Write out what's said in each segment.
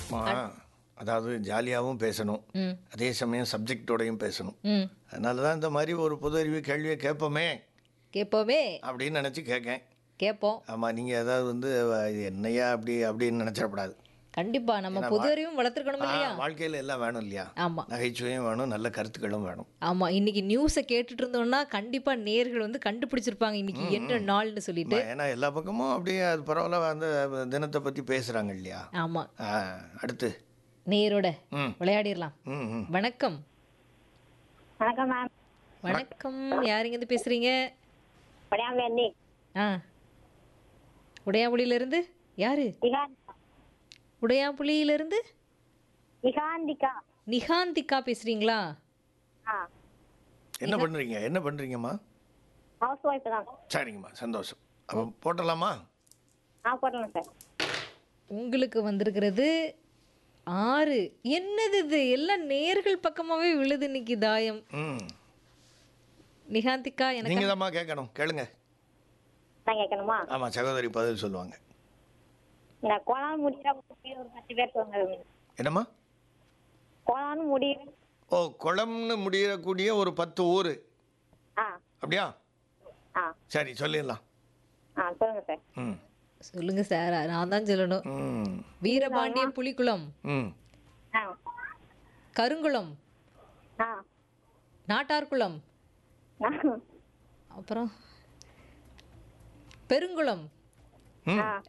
மா, அதாவது ஜாலியாகவும் பேசணும் ம் அதே சமயம் சப்ஜெக்டோடையும் பேசணும் ம் அதனால தான் இந்த மாதிரி ஒரு பொது அறிவு கேள்வியை கேட்போமே கேட்போமே அப்படின்னு நினச்சி கேட்கேன் கேட்போம் ஆமாம் நீங்கள் ஏதாவது வந்து அஹ், இது என்னையா அப்படி அப்படின்னு நினச்சிடக்கூடாது கண்டிப்பா நம்ம பொது அறிவும் வளர்த்துருக்கணும் இல்லையா வாழ்க்கையில் எல்லாம் வேணும் இல்லையா ஆமா நகைச்சுவையும் வேணும் நல்ல கருத்துக்களும் வேணும் ஆமா இன்னைக்கு நியூஸை கேட்டுட்டு இருந்தோம்னா கண்டிப்பா நேர்கள் வந்து கண்டுபிடிச்சிருப்பாங்க இன்னைக்கு என்ன நாள்னு சொல்லிட்டு ஏன்னா எல்லா பக்கமும் அப்படியே அது பரவாயில்ல அந்த தினத்தை பற்றி பேசுகிறாங்க இல்லையா ஆமா ஆ, அடுத்து நேரோட ம் விளையாடிடலாம் ம் ம் வணக்கம் வணக்கம் மேம் வணக்கம் யாருங்க இருந்து பேசுறீங்க படையாம்பேந்தி ஆ உடையாபுலியில இருந்து யாரு இகான் உடையாபுலியில இருந்து இகாந்திகா நிகாந்திகா பேசுறீங்களா ஆ என்ன பண்ணுறீங்க என்ன பண்ணுறீங்கம்மா ஹவுஸ் ஒய்ஃப் தான் சரிங்கம்மா சந்தோஷம் அப்போ போட்டலாமா ஆ போட்டணும் சார் உங்களுக்கு வந்திருக்கிறது ஆறு என்னது இது எல்லாம் நேர்கள் பக்கமாவே விழுது இன்னைக்கு தாயம் ம் நிகாந்திகா எனக்கு நீங்கள் தான்மா கேட்கணும் கேளுங்க நான் கேட்கணுமா ஆமாம் சகோதரி பதில் சொல்லுவாங்க இந்த கோலான் முடிகிற ஒரு பத்து பேர் சொல்லுங்க என்னம்மா கோலான் முடி ஓ குளம்னு முடியக்கூடிய ஒரு பத்து ஊர் ஆ அப்படியா ஆ சரி சொல்லிடலாம் ஆ சொல்லுங்க சார் ம் சொல்லுங்க சார் நான் தான் சொல்லணும் ம் வீரபாண்டிய புலிக்குளம் ம் ஆ கருங்குளம் ஆ நாட்டார்குளம் ஆ அப்புறம் பெருங்குளம் ம் ஆ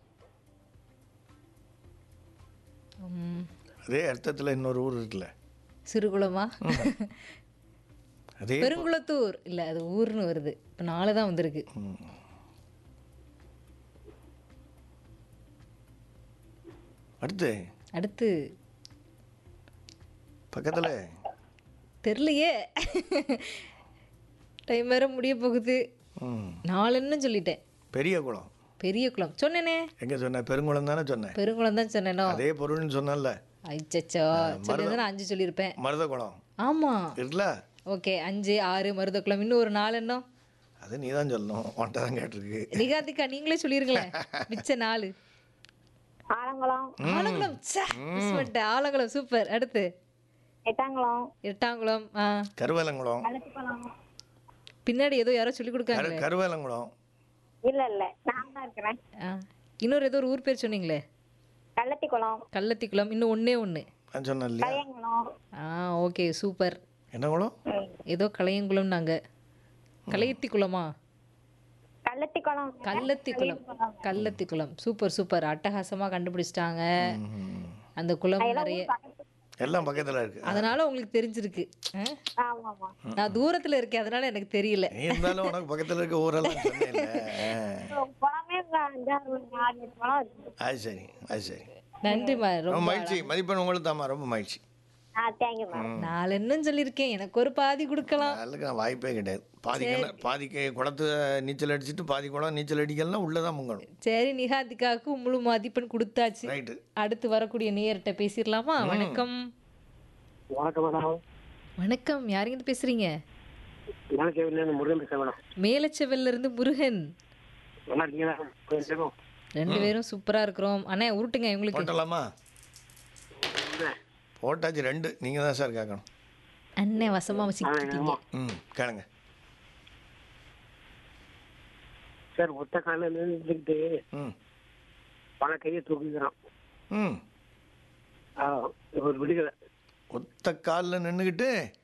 ம், அதே அர்த்தத்தில் இன்னொரு ஊர் இருக்குல்ல சிறுகுளமா அதே பெருங்குளத்தூர் இல்ல அது ஊர்னு வருது இப்போ நாலு தான் வந்திருக்கு அடுத்து அடுத்து பக்கத்தில் தெரியலையே டைம் வேற முடிய போகுது ம் நாலுன்னு சொல்லிட்டேன் பெரிய குளம் பெரிய குளம் சொன்னேனே எங்கே சொன்னேன் பெருங்குளம் தானே சொன்னேன் பெருங்குளம் தான் சொன்னேனோ அதே பொருள்னு சொன்னேன்ல அச்சச்சோ சொல்லியிருந்தா நான் அஞ்சு சொல்லியிருப்பேன் மருத குளம் ஆமா இருக்குல்ல ஓகே அஞ்சு ஆறு மருதக்குளம் இன்னும் ஒரு நாலு என்ன அது நீ தான் சொல்லணும் உன்ட்ட தான் கேட்டிருக்கு நிகாதிகா நீங்களே சொல்லிருங்களேன் மிச்ச நாலு ஆலங்குளம் ஆலங்குளம் ச்சே, miss பண்ணிட்டேன். ஆலங்குளம் சூப்பர் அடுத்து எட்டாங்குளம் எட்டாங்குளம் ஆ கருவேலங்குளம் கள்ளச்சிக்குளம் பின்னாடி ஏதோ யாரோ சொல்லி கொடுக்காங்க கரு கருவேலங்குளம் இல்ல இல்ல நான் தான் இருக்கிறேன் ஆ இன்னொரு ஏதோ ஒரு ஊர் பேர் சொன்னீங்களே கள்ளத்திக்குளம் கள்ளத்திக்குளம் இன்னும் ஒண்ணே ஒன்று நான் சொன்னேன் இல்லையா கலையங்குளம் ஆ ஓகே சூப்பர் என்ன குளம் ம். ஏதோ கலையங்குளம் நாங்க கலையத்திக்குளமா கள்ளத்திக்குளம் கள்ளத்திக்குளம் கள்ளத்திக்குளம் சூப்பர் சூப்பர் அட்டகாசமா கண்டுபிடிச்சிட்டாங்க அந்த குளம் நிறைய எல்லாம் பக்கத்தில் இருக்கு அதனால உங்களுக்கு தெரிஞ்சிருக்கு ஆ? ஆமா ஆமா நான் தூரத்துல இருக்கேன் அதனால எனக்கு தெரியல நீ இருந்தாலும் உனக்கு பக்கத்தில் இருக்க ஊரெல்லாம் சொன்னேன்ல குளமே இங்க அஞ்சாறு ஆறு எட்டு குளம் இருக்கு அது சரி அது சரி நன்றிம்மா ரொம்ப ரொம்ப மகிழ்ச்சி மதிப்பெண் உங்களுக்கு தாம்மா ரொம்ப மகிழ்ச்சி ஆ தேங்க்யூ மேம் நாலு என்னன்னு சொல்லியிருக்கேன் எனக்கு ஒரு பாதி கொடுக்கலாம் அதுக்கு நான் வாய்ப்பே கிடையாது பாதி கிண- பாதிக்கு குளத்து நீச்சல் அடிச்சுட்டு பாதி குளம் நீச்சல் அடிக்கலாம் உள்ளே தான் முங்கணும் சரி நிகாதிகாவுக்கு முழு மதிப்பெண் கொடுத்தாச்சு ரைட்டு அடுத்து வரக்கூடிய நேயர்கிட்ட பேசிடலாமா வணக்கம் வணக்கம் மேடம் வணக்கம் யாருங்க பேசுறீங்க மேலச்சேரியிலேருந்து முருகன் பேசுகிறேன் மேடம் மேலச்செவல்ல இருந்து முருகன் நல்லா இருக்கீங்களா கொஞ்சம் சேரும் ரெண்டு பேரும் சூப்பரா இருக்கிறோம் அண்ணா உருட்டுங்க உங்களுக்கு போட்டலாமா போட்டாச்சு ரெண்டு நீங்கள் தான் சார் கேட்கணும் அண்ணன் வசமா வச்சுக்கிட்டீங்க ம் கேளுங்க சார் ஒத்த காலில் நின்றுக்கிட்டு ம் பல கையை தூக்குகிறான் ம் ஆ ஒரு விடுதலை ஒத்த காலில் நின்றுக்கிட்டு